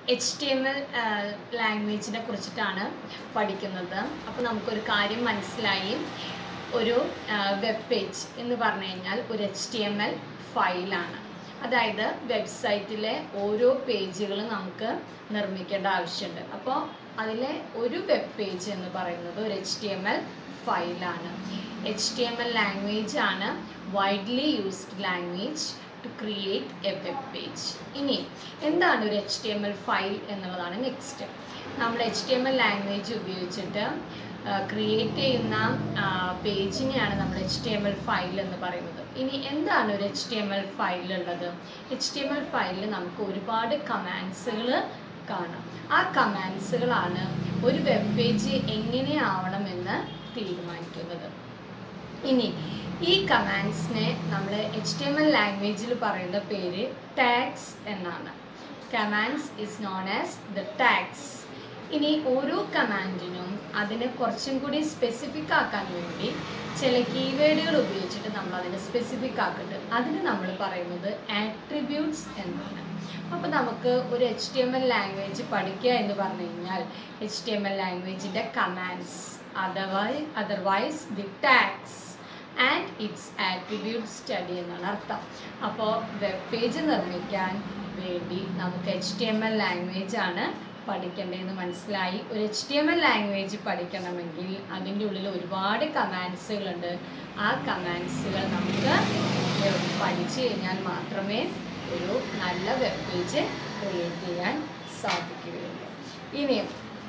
H T M L ലാംഗ്വേജിനെ കുറിച്ചിട്ടാണ് പഠിക്കുന്നത് അപ്പോൾ നമുക്കൊരു കാര്യം മനസ്സിലായി ഒരു വെബ് പേജ് എന്ന് പറഞ്ഞു കഴിഞ്ഞാൽ ഒരു എച്ച് ടി എം എൽ ഫയലാണ് അതായത് വെബ്സൈറ്റിലെ ഓരോ പേജുകളും നമുക്ക് നിർമ്മിക്കേണ്ട ആവശ്യമുണ്ട് അപ്പോൾ അതിലെ ഒരു വെബ് പേജ് എന്ന് പറയുന്നത് ഒരു എച്ച് ടി എം എൽ ഫയലാണ് H T M L language ആണ് widely used language to create a web page ഇനി എന്താണ് ഒരു H T M L file എന്നുള്ളതാണ് നെക്സ്റ്റ് നമ്മൾ H T M L language ഉപയോഗിച്ചിട്ട് ക്രിയേറ്റ് ചെയ്യുന്ന പേജിനെയാണ് നമ്മൾ H T M L file എന്ന് പറയുന്നത് ഇനി എന്താണ് ഒരു H T M L file ഉള്ളത് എച്ച് ടി എം എൽ ഫയലിൽ നമുക്ക് ഒരുപാട് കമാൻഡ്സുകൾ കാണാം ആ കമാൻഡ്സുകളാണ് ഒരു വെബ് പേജ് എങ്ങനെയാവണമെന്ന് തീരുമാനിക്കുന്നത് ഇനി ഈ കമാൻഡ്സിനെ നമ്മൾ എച്ച് ടി എം എൽ ലാംഗ്വേജിൽ പറയുന്ന പേര് ടാഗ്സ് എന്നാണ് commands is known as the tags ഇനി ഓരോ കമാൻഡിനും അതിനെ കുറച്ചും കൂടി സ്പെസിഫിക് ആക്കാൻ വേണ്ടി ചില കീവേഡുകൾ ഉപയോഗിച്ചിട്ട് നമ്മൾ അതിനെ സ്പെസിഫിക് ആക്കുന്നുണ്ട് അതിന് നമ്മൾ പറയുന്നത് ആട്രിബ്യൂട്ട്സ് എന്നാണ് അപ്പോൾ നമുക്ക് ഒരു H T M L language പഠിക്കുക എന്ന് പറഞ്ഞു കഴിഞ്ഞാൽ എച്ച് ടി എം എൽ ലാംഗ്വേജിൻ്റെ commands otherwise otherwise the tags and its attribute study എന്നാണ് അർത്ഥം അപ്പോൾ വെബ് പേജ് നിർമ്മിക്കാൻ വേണ്ടി നമുക്ക് H T M L language ആണ് പഠിക്കേണ്ടതെന്ന് മനസ്സിലായി ഒരു H T M L language പഠിക്കണമെങ്കിൽ അതിൻ്റെ ഉള്ളിൽ ഒരുപാട് കമാൻഡ്സുകളുണ്ട് ആ കമാൻഡ്സുകൾ നമുക്ക് പഠിച്ചു കഴിഞ്ഞാൽ മാത്രമേ ഒരു നല്ല വെബ് പേജ് ക്രിയേറ്റ് ചെയ്യാൻ സാധിക്കുകയുള്ളൂ ഇനിയും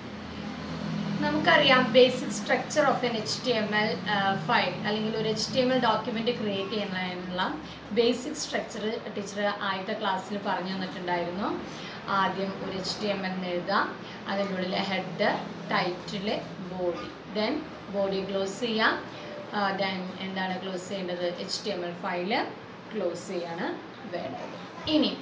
നമുക്കറിയാം basic structure of an H T M L file അല്ലെങ്കിൽ ഒരു H T M L document create ചെയ്യുന്നതിനുള്ള ബേസിക് സ്ട്രക്ചർ ടീച്ചർ ആദ്യത്തെ ക്ലാസ്സിൽ പറഞ്ഞു തന്നിട്ടുണ്ടായിരുന്നു ആദ്യം ഒരു എച്ച് ടി എം എൽ എഴുതാം അതിൻ്റെ ഉള്ളിൽ head title body then body close ചെയ്യാം ദെൻ എന്താണ് ക്ലോസ് ചെയ്യേണ്ടത് H T M L file close ചെയ്യാണ് വേണ്ടത് ഇനി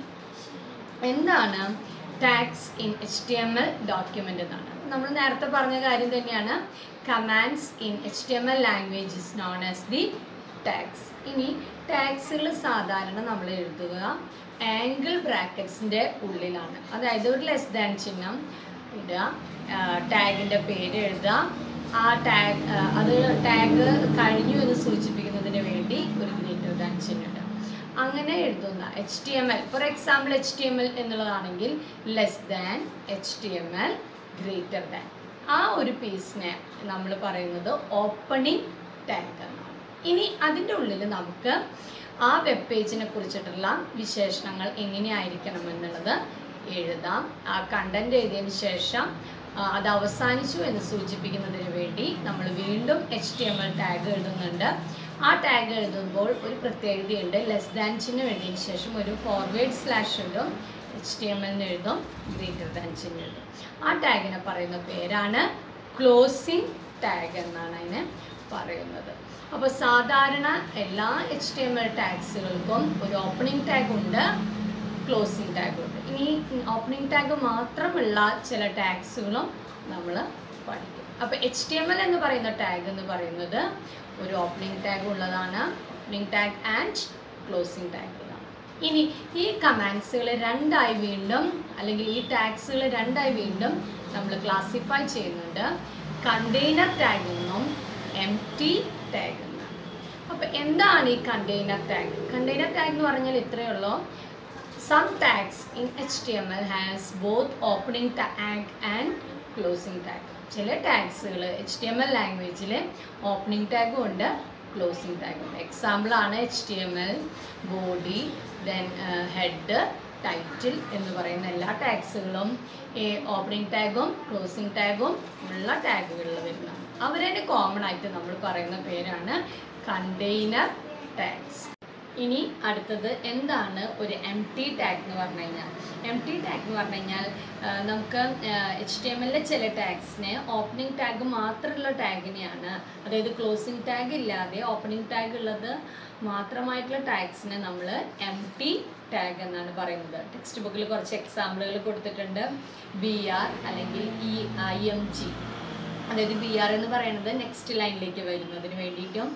എന്താണ് tags in H T M L document എന്നാണ് നമ്മൾ നേരത്തെ പറഞ്ഞ കാര്യം തന്നെയാണ് commands in H T M L language is known as the tags ഇനി ടാഗ്സുകൾ സാധാരണ നമ്മൾ എഴുതുക ആംഗിൾ ബ്രാക്കറ്റ്സിൻ്റെ ഉള്ളിലാണ് അതായത് ഒരു ലെസ് ദാൻ ചിഹ്നം ഇടുക ടാഗിൻ്റെ പേര് എഴുതുക ആ ടാഗ് അത് ടാഗ് കഴിഞ്ഞു എന്ന് സൂചിപ്പിക്കുന്നതിന് വേണ്ടി ഒരു ഗ്രേറ്റർ ദാൻ ചിഹ്നം ഇടുക അങ്ങനെ എഴുതുന്ന H T M L for example H T M L എന്നുള്ളതാണെങ്കിൽ less than H T M L greater than ആ ഒരു പീസിനെ നമ്മൾ പറയുന്നത് ഓപ്പണിംഗ് ടാഗ് എന്നാണ് ഇനി അതിൻ്റെ ഉള്ളിൽ നമുക്ക് ആ വെബ് പേജിനെ കുറിച്ചിട്ടുള്ള വിശേഷണങ്ങൾ എങ്ങനെയായിരിക്കണം എന്നുള്ളത് എഴുതാം ആ കണ്ടന്റ് എഴുതിയതിന് ശേഷം അത് അവസാനിച്ചു എന്ന് സൂചിപ്പിക്കുന്നതിന് വേണ്ടി നമ്മൾ വീണ്ടും H T M L tag എഴുതുന്നുണ്ട് ആ ടാഗ് എഴുതുമ്പോൾ ഒരു പ്രത്യേകതയുണ്ട് ലെസ് ദാൻ ചിഹ്നം എഴുതിയതിന് ശേഷം ഒരു ഫോർവേഡ് സ്ലാഷ് എഴുതും എച്ച് ടി എം എല്ലിന് എഴുതും ഗ്രേറ്റർ ദാൻ ചിഹ്നം എഴുതും ആ ടാഗിനെ പറയുന്ന പേരാണ് ക്ലോസിംഗ് ടാഗ് എന്നാണ് അതിനെ പറയുന്നത് അപ്പോൾ സാധാരണ എല്ലാ എച്ച് ടി എം എൽ ടാഗ്സുകൾക്കും ഒരു ഓപ്പണിംഗ് ടാഗ് ഉണ്ട് ക്ലോസിംഗ് ടാഗ് ഉണ്ട് ഇനി ഓപ്പണിംഗ് ടാഗ് മാത്രമുള്ള ചില ടാഗ്സുകളും നമ്മൾ പഠിക്കും അപ്പോൾ എച്ച് ടി എം എൽ എന്ന് പറയുന്ന ടാഗ് എന്ന് പറയുന്നത് ഒരു ഓപ്പണിംഗ് ടാഗ് ഉള്ളതാണ് opening tag and closing tag ഇനി ഈ കമാൻഡ്സുകൾ രണ്ടായി വീണ്ടും അല്ലെങ്കിൽ ഈ ടാഗ്സുകൾ രണ്ടായി വീണ്ടും നമ്മൾ ക്ലാസിഫൈ ചെയ്യുന്നുണ്ട് കണ്ടെയ്നർ ടാഗ് എന്നും എം ടി ടാഗ് എന്നും അപ്പോൾ എന്താണ് ഈ കണ്ടെയ്നർ ടാഗ് കണ്ടെയ്നർ ടാഗ് എന്ന് പറഞ്ഞാൽ ഇത്രയേ ഉള്ളൂ some tags in H T M L has both opening tag and closing tag ചില ടാഗ്സുകൾ എച്ച് ടി എം എൽ ലാംഗ്വേജിൽ ഓപ്പണിംഗ് ടാഗും ഉണ്ട് ക്ലോസിംഗ് ടാഗും ഉണ്ട് എക്സാമ്പിളാണ് H T M L body then head title എന്ന് പറയുന്ന എല്ലാ ടാഗ്സുകളും ഓപ്പണിംഗ് ടാഗും ക്ലോസിംഗ് ടാഗും ഉള്ള ടാഗുകളിൽ വരുന്നതാണ് അവരെ കോമൺ ആയിട്ട് നമ്മൾ പറയുന്ന പേരാണ് കണ്ടെയ്നർ ടാഗ്സ് ഇനി അടുത്തത് എന്താണ് ഒരു എം ടി ടാഗ് എന്ന് പറഞ്ഞു കഴിഞ്ഞാൽ എം ടി ടാഗ് എന്ന് പറഞ്ഞു കഴിഞ്ഞാൽ നമുക്ക് എച്ച് ടി എം എല്ലിലെ ചില ടാഗ്സിനെ ഓപ്പണിംഗ് ടാഗ് മാത്രമുള്ള ടാഗിനെയാണ് അതായത് ക്ലോസിംഗ് ടാഗ് ഇല്ലാതെ ഓപ്പണിംഗ് ടാഗ് ഉള്ളത് മാത്രമായിട്ടുള്ള ടാഗ്സിനെ നമ്മൾ എം ടി ടാഗ് എന്നാണ് പറയുന്നത് ടെക്സ്റ്റ് ബുക്കിൽ കുറച്ച് എക്സാമ്പിളുകൾ കൊടുത്തിട്ടുണ്ട് ബി ആർ അല്ലെങ്കിൽ ഇ ഐ എം ജി അതായത് ബി ആർ എന്ന് പറയുന്നത് നെക്സ്റ്റ് ലൈനിലേക്ക് വരുന്നതിന് വേണ്ടിയിട്ടും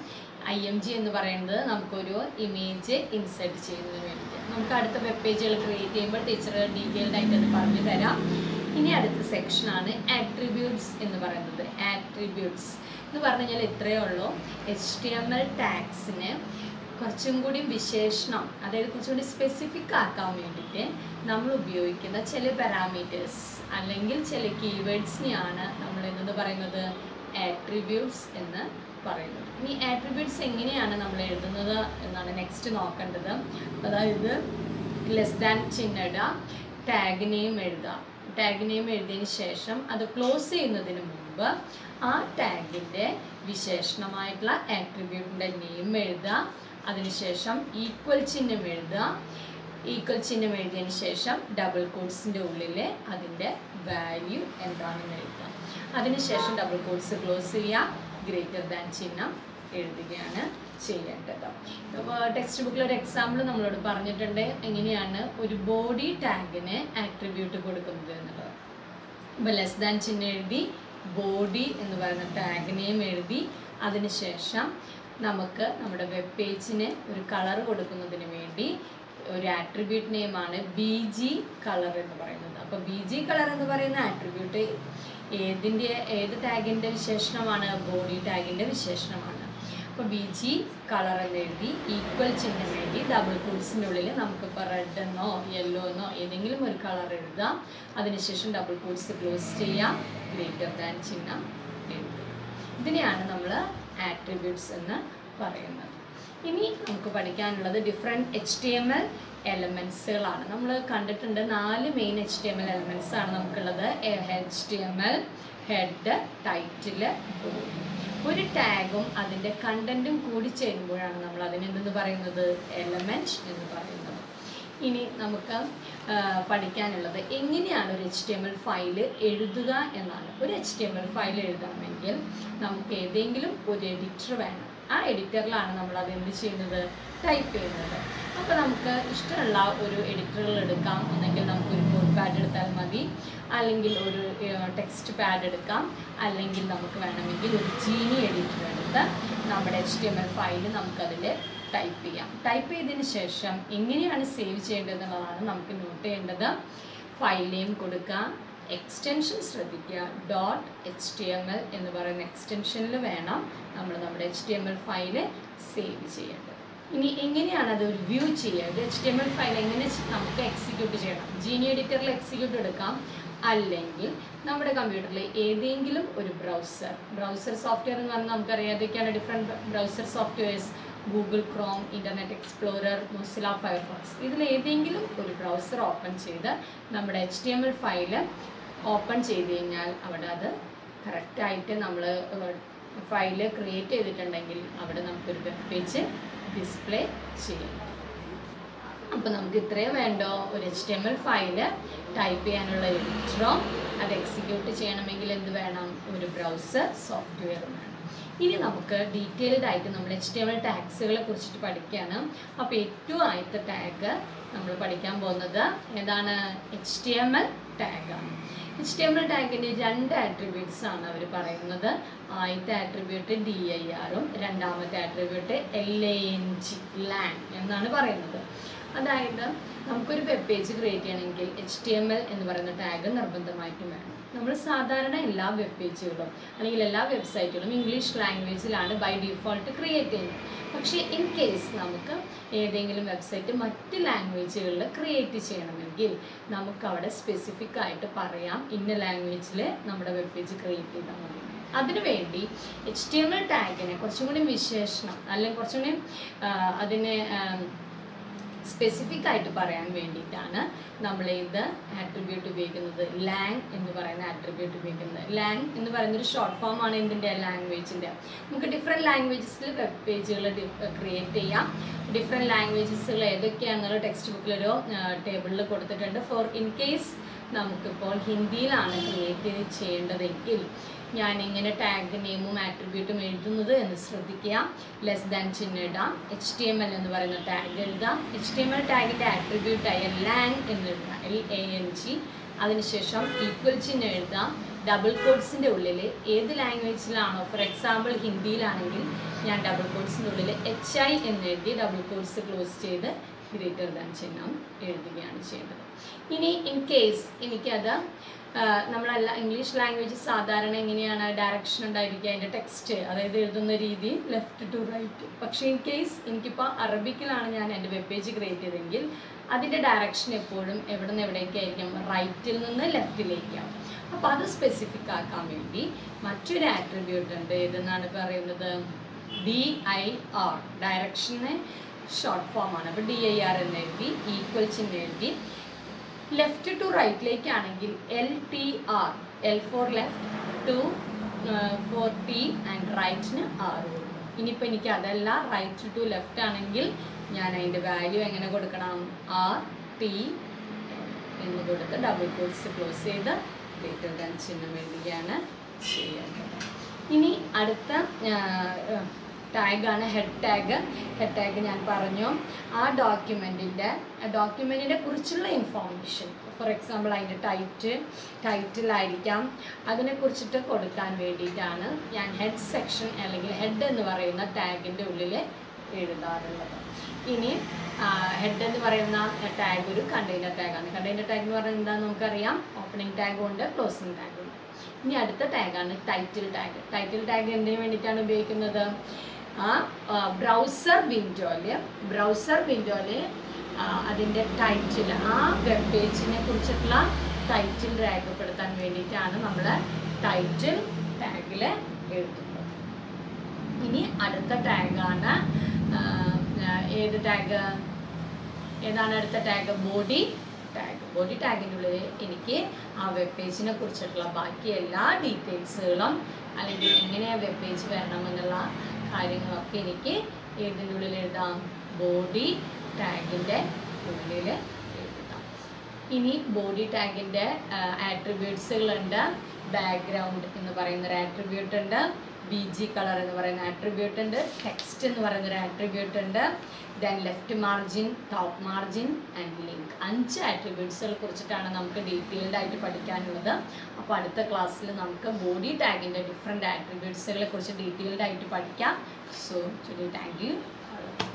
ഐ എം ജി എന്ന് പറയുന്നത് നമുക്കൊരു ഇമേജ് ഇൻസെർട്ട് ചെയ്യുന്നതിന് വേണ്ടിയിട്ട് നമുക്ക് അടുത്ത വെബ് പേജുകൾ ക്രിയേറ്റ് ചെയ്യുമ്പോൾ ടീച്ചർ ഡീറ്റെയിൽഡ് ആയിട്ട് അത് പറഞ്ഞു തരാം ഇനി അടുത്ത സെക്ഷനാണ് ആട്രിബ്യൂട്ട്സ് എന്ന് പറയുന്നത് ആട്രിബ്യൂട്ട്സ് എന്ന് പറഞ്ഞു കഴിഞ്ഞാൽ ഇത്രയേ ഉള്ളൂ എച്ച് ടി എം എൽ ടാക്സിന് കുറച്ചും കൂടി വിശേഷണം അതായത് കുറച്ചും കൂടി സ്പെസിഫിക് ആക്കാൻ വേണ്ടിയിട്ട് നമ്മൾ ഉപയോഗിക്കുന്ന ചില പാരാമീറ്റേഴ്സ് അല്ലെങ്കിൽ ചില കീവേഡ്സിനെയാണ് നമ്മൾ എന്തെന്ന് പറയുന്നത് ആട്രിബ്യൂട്ട്സ് എന്ന് പറയുന്നത് ഇനി ആട്രിബ്യൂട്ട്സ് എങ്ങനെയാണ് നമ്മൾ എഴുതുന്നത് എന്നാണ് നെക്സ്റ്റ് നോക്കേണ്ടത് അതായത് ലെസ് ദാൻ ചിഹ്നിടുക ടാഗ് നെയിം എഴുതുക ടാഗ് നെയിം എഴുതിയതിന് ശേഷം അത് ക്ലോസ് ചെയ്യുന്നതിന് മുമ്പ് ആ ടാഗിൻ്റെ വിശേഷണമായിട്ടുള്ള ആട്രിബ്യൂട്ടിൻ്റെ നെയിം എഴുതുക അതിനുശേഷം ഈക്വൽ ചിഹ്നം എഴുതുക ഈക്വൽ ചിഹ്നം എഴുതിയതിന് ശേഷം ഡബിൾ കോഡ്സിൻ്റെ ഉള്ളിൽ അതിൻ്റെ വാല്യൂ എന്താണെന്ന് എഴുതുക അതിനുശേഷം ഡബിൾ കോഡ്സ് ക്ലോസ് ചെയ്യുക ഗ്രേറ്റർ ദാൻ ചിഹ്നം എഴുതുകയാണ് ചെയ്യേണ്ടത് അപ്പോൾ ടെക്സ്റ്റ് ബുക്കിൽ ഒരു എക്സാമ്പിൾ നമ്മളോട് പറഞ്ഞിട്ടുണ്ട് എങ്ങനെയാണ് ഒരു ബോഡി ടാഗിന് ആട്രിബ്യൂട്ട് കൊടുക്കുന്നത് എന്നുള്ളത് അപ്പോൾ ലെസ് ദാൻ ചിഹ്നം എഴുതി ബോഡി എന്ന് പറയുന്ന ടാഗ് നെയിം എഴുതി അതിനുശേഷം നമുക്ക് നമ്മുടെ വെബ് പേജിന് ഒരു കളർ കൊടുക്കുന്നതിന് വേണ്ടി ഒരു ആട്രിബ്യൂട്ട് നെയിമാണ് ബി ജി കളർ എന്ന് പറയുന്നത് അപ്പോൾ ബി ജി കളർ എന്ന് പറയുന്ന ആട്രിബ്യൂട്ട് ഏതിൻ്റെ ഏത് ടാഗിൻ്റെ വിശേഷണമാണ് ബോഡി ടാഗിൻ്റെ വിശേഷണമാണ് അപ്പോൾ ബി ജി കളർ എന്ന് എഴുതി ഈക്വൽ ചിഹ്നം എഴുതി ഡബിൾ കോട്സിൻ്റെ ഉള്ളിൽ നമുക്കിപ്പോൾ റെഡ് എന്നോ യെല്ലോ എന്നോ ഏതെങ്കിലും ഒരു കളർ എഴുതാം അതിനുശേഷം ഡബിൾ കോട്സ് ക്ലോസ് ചെയ്യാം ഗ്രേറ്റർ ദാൻ ചിഹ്നം എഴുതുക ഇതിനെയാണ് നമ്മൾ ആട്രിബ്യൂട്ട്സ് എന്ന് പറയുന്നത് ഇനി നമുക്ക് പഠിക്കാനുള്ളത് different H T M L എലമെൻസുകളാണ് നമ്മൾ കണ്ടിട്ടുണ്ട് നാല് main H T M L elements ആണ് നമുക്കുള്ളത് H T M L head title body ഒരു ടാഗും അതിൻ്റെ കണ്ടൻറ്റും കൂടി ചേരുമ്പോഴാണ് നമ്മൾ അതിനെന്തെന്ന് പറയുന്നത് എലമെൻറ്റ് എന്ന് പറയുന്നത് ഇനി നമുക്ക് ആ, പഠിക്കാനുള്ളത് എങ്ങനെയാണ് ഒരു H T M L file എഴുതുക എന്നാണ് ഒരു H T M L file എഴുതണമെങ്കിൽ നമുക്ക് ഏതെങ്കിലും ഒരു എഡിറ്റർ വേണം ആ എഡിറ്ററിലാണ് നമ്മൾ അത് എന്ത് ചെയ്യുന്നത് ടൈപ്പ് ചെയ്യുന്നത് അപ്പോൾ നമുക്ക് ഇഷ്ടമുള്ള ഒരു എഡിറ്ററുകൾ എടുക്കാം ഒന്നെങ്കിൽ നമുക്കൊരു നോട്ട് പാഡ് എടുത്താൽ മതി അല്ലെങ്കിൽ ഒരു ടെക്സ്റ്റ് പാഡ് എടുക്കാം അല്ലെങ്കിൽ നമുക്ക് വേണമെങ്കിൽ ഒരു ജീനി എഡിറ്റർ എടുത്ത് നമ്മുടെ H T M L file നമുക്കതിൽ ടൈപ്പ് ചെയ്യാം ടൈപ്പ് ചെയ്തതിന് ശേഷം എങ്ങനെയാണ് സേവ് ചെയ്യേണ്ടത് എന്നുള്ളതാണ് നമുക്ക് നോട്ട് ചെയ്യേണ്ടത് ഫയൽ നെയിം കൊടുക്കുക എക്സ്റ്റൻഷൻ ശ്രദ്ധിക്കുക dot H T M L എന്ന് പറയുന്ന എക്സ്റ്റൻഷനിൽ വേണം നമ്മൾ നമ്മുടെ H T M L file save ചെയ്യേണ്ടത് ഇനി എങ്ങനെയാണ് അത് ഒരു വ്യൂ ചെയ്യുക H T M L file എങ്ങനെ ചെ- നമുക്ക് എക്സിക്യൂട്ട് ചെയ്യണം ജീനി എഡിറ്ററിൽ എക്സിക്യൂട്ട് എടുക്കാം അല്ലെങ്കിൽ നമ്മുടെ കമ്പ്യൂട്ടറിൽ ഏതെങ്കിലും ഒരു ബ്രൗസർ ബ്രൗസർ സോഫ്റ്റ്വെയർ എന്ന് പറഞ്ഞാൽ നമുക്കറിയാം ഏതൊക്കെയാണ് different browser softwares Google Chrome Internet Explorer Mozilla Firefox ഇതിൽ ഏതെങ്കിലും ഒരു ബ്രൗസർ ഓപ്പൺ ചെയ്ത് നമ്മുടെ H T M L file open ചെയ്ത് കഴിഞ്ഞാൽ അവിടെ അത് കറക്റ്റായിട്ട് നമ്മൾ ഫയല് ക്രിയേറ്റ് ചെയ്തിട്ടുണ്ടെങ്കിൽ അവിടെ നമുക്കൊരു വെബ് പേജ് ഡിസ്പ്ലേ ചെയ്യാം അപ്പോൾ നമുക്ക് ഇത്രയും വേണ്ടോ ഒരു H T M L file type ചെയ്യാനുള്ള എഡിറ്ററോ അത് എക്സിക്യൂട്ട് ചെയ്യണമെങ്കിൽ എന്ത് വേണം ഒരു ബ്രൗസർ സോഫ്റ്റ്വെയർ വേണം ഇനി നമുക്ക് ഡീറ്റെയിൽഡ് ആയിട്ട് നമ്മൾ എച്ച് ടി എം എൽ ടാക്സുകളെ കുറിച്ചിട്ട് പഠിക്കുകയാണ് അപ്പോൾ ഏറ്റവും ആദ്യത്തെ ടാഗ് നമ്മൾ പഠിക്കാൻ പോകുന്നത് ഏതാണ് എച്ച് ടി എം എൽ ടാഗാണ് എച്ച് ടി എം എൽ ടാഗിൻ്റെ രണ്ട് ആട്രിബ്യൂട്ട്സ് ആണ് അവർ പറയുന്നത് ആദ്യത്തെ ആട്രിബ്യൂട്ട് ഡി ഐ ആറും രണ്ടാമത്തെ attribute L A N G lang എന്നാണ് പറയുന്നത് അതായത് നമുക്കൊരു വെബ് പേജ് ക്രിയേറ്റ് ചെയ്യണമെങ്കിൽ എച്ച് ടി എം എൽ എന്ന് പറയുന്ന ടാഗ് നിർബന്ധമായിട്ടും വേണം നമ്മൾ സാധാരണ എല്ലാ വെബ് പേജുകളും അല്ലെങ്കിൽ എല്ലാ വെബ്സൈറ്റുകളും ഇംഗ്ലീഷ് ലാംഗ്വേജിലാണ് ബൈ ഡിഫോൾട്ട് ക്രിയേറ്റ് ചെയ്യുന്നത് പക്ഷേ ഇൻ കേസ് നമുക്ക് ഏതെങ്കിലും വെബ്സൈറ്റ് മറ്റ് ലാംഗ്വേജുകളിൽ ക്രിയേറ്റ് ചെയ്യണമെങ്കിൽ നമുക്ക് അവിടെ സ്പെസിഫിക് ആയിട്ട് പറയാം ഇന്ന ലാംഗ്വേജിൽ നമ്മുടെ വെബ് പേജ് ക്രിയേറ്റ് ചെയ്താൽ മതി അതിനുവേണ്ടി എച്ച് ടി എം എൽ ടാഗിനെ കുറച്ചും കൂടി വിശേഷണം അല്ലെങ്കിൽ കുറച്ചും കൂടി ആ, അതിനെ സ്പെസിഫിക് ആയിട്ട് പറയാൻ വേണ്ടിയിട്ടാണ് നമ്മൾ ഇത് ആട്രിബ്യൂട്ട് ഉപയോഗിക്കുന്നത് ലാങ് എന്ന് പറയുന്ന ആട്രിബ്യൂട്ട് ഉപയോഗിക്കുന്നത് ലാങ് എന്ന് പറയുന്ന ഒരു ഷോർട്ട് ഫോം ആണ് എന്തിൻ്റെ ലാംഗ്വേജിൻ്റെ നമുക്ക് ഡിഫറെൻറ്റ് ലാംഗ്വേജസിൽ വെബ് പേജുകൾ ക്രിയേറ്റ് ചെയ്യാം ഡിഫറെൻറ്റ് ലാംഗ്വേജസുകൾ ഏതൊക്കെയാണെന്നുള്ള ടെക്സ്റ്റ് ബുക്കിലൊരു ടേബിളിൽ കൊടുത്തിട്ടുണ്ട് ഫോർ ഇൻ കേസ് നമുക്കിപ്പോൾ ഹിന്ദിയിലാണ് ക്രിയേറ്റ് ചെയ്യേണ്ടതെങ്കിൽ ഞാൻ എങ്ങനെ ടാഗ് നെയിമും ആട്രിബ്യൂട്ടും എഴുതുന്നത് എന്ന് ശ്രദ്ധിക്കുക ലെസ് ദാൻ ചിഹ്നം ഇടാം എച്ച് ടി എം എൽ എന്ന് പറയുന്ന ടാഗ് എഴുതാം എച്ച് ടി എം എൽ ടാഗിൻ്റെ ആട്രിബ്യൂട്ടായ ലാങ് എന്ന് എഴുതാം എൽ എ എൻ ജി അതിനുശേഷം ഈക്വൽ ചിഹ്നം എഴുതാം ഡബിൾ കോഡ്സിൻ്റെ ഉള്ളിൽ ഏത് ലാംഗ്വേജിലാണോ ഫോർ എക്സാമ്പിൾ ഹിന്ദിയിലാണെങ്കിൽ ഞാൻ ഡബിൾ കോഡ്സിൻ്റെ ഉള്ളിൽ എച്ച് ഐ എന്ന് എഴുതി ഡബിൾ കോഡ്സ് ക്ലോസ് ചെയ്ത് ഗ്രേറ്റർ ദാൻ ചിഹ്നം എഴുതുകയാണ് ചെയ്യേണ്ടത് ഇനി ഇൻ കേസ് എനിക്കത് ആ, നമ്മളല്ല ഇംഗ്ലീഷ് ലാംഗ്വേജ് സാധാരണ എങ്ങനെയാണ് ഡയറക്ഷൻ ഉണ്ടായിരിക്കുക അതിൻ്റെ ടെക്സ്റ്റ് അതായത് എഴുതുന്ന രീതി ലെഫ്റ്റ് ടു റൈറ്റ് പക്ഷേ ഇൻ കേസ് എനിക്കിപ്പോൾ അറബിക്കിലാണ് ഞാൻ എൻ്റെ വെബ് പേജ് ക്രിയേറ്റ് ചെയ്തതെങ്കിൽ അതിൻ്റെ ഡയറക്ഷൻ എപ്പോഴും എവിടെ നിന്ന് എവിടേക്കായിരിക്കും റൈറ്റിൽ നിന്ന് ലെഫ്റ്റിലേക്കാവും അപ്പോൾ അത് സ്പെസിഫിക് ആക്കാൻ വേണ്ടി മറ്റൊരു ആട്രിബ്യൂട്ട് ഉണ്ട് ഏതെന്നാണ് പറയുന്നത് ഡി ഐ ആർ ഡയറക്ഷന് ഷോർട്ട് ഫോം ആണ് അപ്പോൾ ഡി ഐ ആർ എന്ന് എഴുതി ഈക്വൽ ചിഹ്നം എഴുതി ലെഫ്റ്റ് ടു റൈറ്റിലേക്കാണെങ്കിൽ L T R L for left to for T and റൈറ്റിന് ആർ ഇനിയിപ്പോൾ എനിക്ക് അതല്ല റൈറ്റ് ടു ലെഫ്റ്റ് ആണെങ്കിൽ ഞാൻ അതിൻ്റെ വാല്യൂ എങ്ങനെ കൊടുക്കണം ആർ ടി എന്ന് കൊടുത്ത് ഡബിൾ കോഴ്സ് ക്ലോസ് ചെയ്ത് ഗ്രേറ്റർ ദാൻ ചിഹ്നം എഴുതുകയാണ് ചെയ്യേണ്ടത് ഇനി അടുത്ത ടാഗാണ് ഹെഡ് ടാഗ് ഹെഡ് ടാഗ് ഞാൻ പറഞ്ഞു ആ ഡോക്യുമെൻറ്റിൻ്റെ ഡോക്യുമെൻറ്റിനെ കുറിച്ചുള്ള ഇൻഫോർമേഷൻ ഫോർ എക്സാമ്പിൾ അതിൻ്റെ ടൈറ്റ് ടൈറ്റിലായിരിക്കാം അതിനെക്കുറിച്ചിട്ട് കൊടുക്കാൻ വേണ്ടിയിട്ടാണ് ഞാൻ ഹെഡ് സെക്ഷൻ അല്ലെങ്കിൽ ഹെഡ് എന്ന് പറയുന്ന ടാഗിൻ്റെ ഉള്ളിൽ എഴുതാറുള്ളത് ഇനി ഹെഡ് എന്ന് പറയുന്ന ടാഗ് ഒരു കണ്ടെയ്നർ ടാഗാണ് കണ്ടെയ്നർ ടാഗ് എന്ന് പറയുന്നത് എന്താണെന്ന് നമുക്കറിയാം ഓപ്പണിംഗ് ടാഗും ഉണ്ട് ക്ലോസിംഗ് ടാഗും ഉണ്ട് ഇനി അടുത്ത ടാഗാണ് ടൈറ്റിൽ ടാഗ് ടൈറ്റിൽ ടാഗ് എന്തിനു വേണ്ടിയിട്ടാണ് ഉപയോഗിക്കുന്നത് ആ ബ്രൗസർ വിൻഡോയില് ബ്രൗസർ വിൻഡോയില് അതിൻ്റെ ടൈറ്റിൽ ആ വെബ് പേജിനെ കുറിച്ചിട്ടുള്ള ടൈറ്റിൽ രേഖപ്പെടുത്താൻ വേണ്ടിയിട്ടാണ് നമ്മൾ ടൈറ്റിൽ ടാഗിൽ എഴുതുന്നത് ഇനി അടുത്ത ടാഗാണ് ഏത് ടാഗ് ഏതാണ് അടുത്ത ടാഗ് ബോഡി ടാഗ് ബോഡി ടാഗിൻ്റെ ഉള്ളിൽ എനിക്ക് ആ വെബ് പേജിനെ കുറിച്ചിട്ടുള്ള ബാക്കി എല്ലാ ഡീറ്റെയിൽസുകളും അല്ലെങ്കിൽ എങ്ങനെയാണ് വെബ് പേജ് വരണമെന്നുള്ള കാര്യങ്ങളൊക്കെ എനിക്ക് ഏതിൻ്റെ ഉള്ളിൽ എഴുതാം ബോഡി ടാഗിൻ്റെ ഉള്ളിൽ എഴുതാം ഇനി ബോഡി ടാഗിൻ്റെ ആട്രിബ്യൂട്ട്സുകളുണ്ട് ബാക്ക്ഗ്രൗണ്ട് എന്ന് പറയുന്ന ഒരു ആട്രിബ്യൂട്ട് ഉണ്ട് ബി ജി കളർ എന്ന് പറയുന്ന ആട്രിബ്യൂട്ട് ഉണ്ട് ടെക്സ്റ്റ് എന്ന് പറയുന്ന ഒരു ആട്രിബ്യൂട്ട് ഉണ്ട് then left margin top margin and link അഞ്ച് ആട്രിബ്യൂട്ട്സുകളെ കുറിച്ചിട്ടാണ് നമുക്ക് ഡീറ്റെയിൽഡ് ആയിട്ട് പഠിക്കാനുള്ളത് അപ്പോൾ അടുത്ത ക്ലാസ്സിൽ നമുക്ക് ബോഡി ടാഗിൻ്റെ ഡിഫറെൻറ്റ് ആട്രിബ്യൂട്ട്സുകളെ കുറിച്ച് ഡീറ്റെയിൽഡ് ആയിട്ട് പഠിക്കാം സോ ടുഡേ താങ്ക് യു